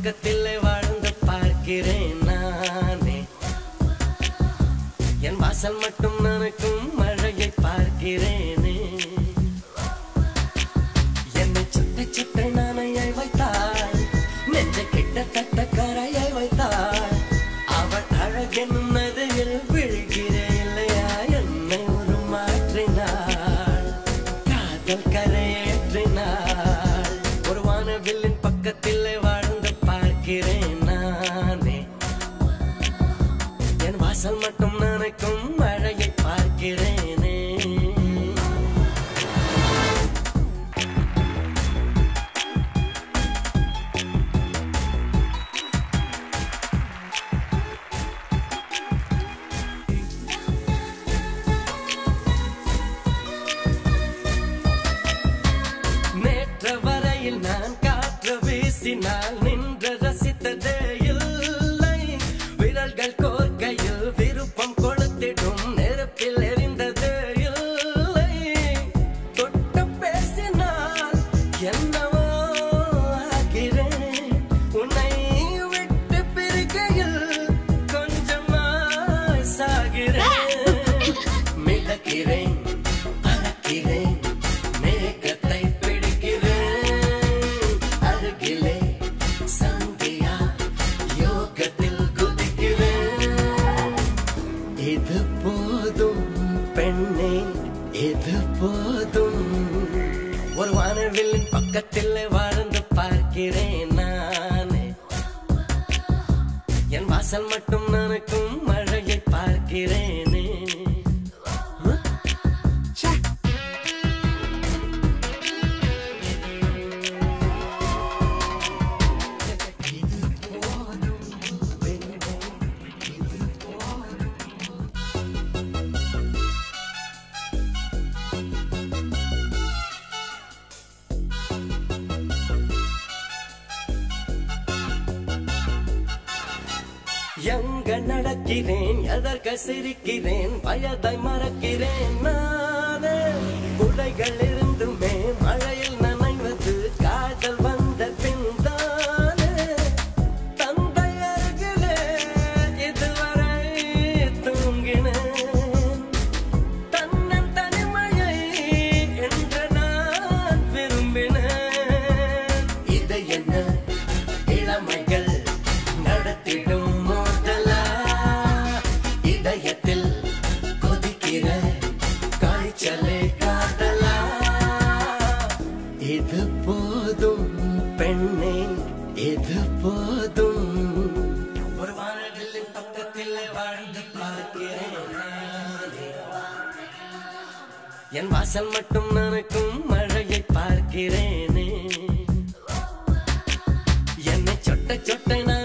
பக்கத்தில் வாழ்ந்து பார்க்கிறேன் நானே என் வாசல் மட்டும் நனக்கும் மழையை பார்க்கிறேனே என்னை சுட்ட சுட்ட நாணையை வைத்தாள் நெஞ்ச கிட்டத்தட்ட கரையை வைத்தாள் அவள் அழகென்னும் நதியில் விழுகிறேன் இல்லையா என்னை ஒரு மாற்றினாள் காதல் கரையேற்றினாள் ஒரு வானவில்லின் பக்கத்தில் வாழ்ந்து பார்க்கிறேன் நானே என் வாசல் மட்டும் நனைக்கும் மழையை பார்க்கிறேனே நேற்று வரையில் நான் காற்று வீசினால் நின்று ரசித்ததே இல்லை விரல்கள் கோர்க்கையில் விருப்பம் கொளுத்திடும் நெருப்பில் எரிந்ததே இல்லை தொட்டு பேசினால் என்னவோ ஆகிறேன் உன்னை விட்டு பிரிக்கையில் கொஞ்சமாய் சாகிறேன் மிதக்கிறேன் பறக்கிறேன் மேகத்தை பிடிக்கிறேன் அருகிலே சந்தியா யோகத்தில் குதிக்கிறேன் இது போதும் பெண்ணே இது போதும் ஒரு வானவில்லின் பக்கத்தில் வாழ்ந்து பார்க்கிறேன் நானே என் வாசல் மட்டும் நனக்கும் மழையை பார்க்கிறேனே எங்க நடக்கிறேன் எதற்க சிரிக்கிறேன் வயதை மறக்கிறேன் நானே குடைகள் இருந்துமே மழையில் நனைவது காதல் வந்த பின் தானே தந்தை அருகிலே இதுவரை தூங்கினேன் தன்னன் தனிமையை என்று நான் விரும்பினேன் இதை என்ன இளமைகள் நடத்திடும் மோதலா இதயத்தில் கொதிக்கிற காய்ச்சலே காதலா இது போதும் பெண்ணே இது போதும் ஒரு வானவில்லின் பக்கத்தில் வாழ்ந்து பார்க்கிறேன் நானே. என் வாசல் மட்டும் நனக்கும் மழையை பார்க்கிறேனே என்னை சொட்ட சொட்ட நான்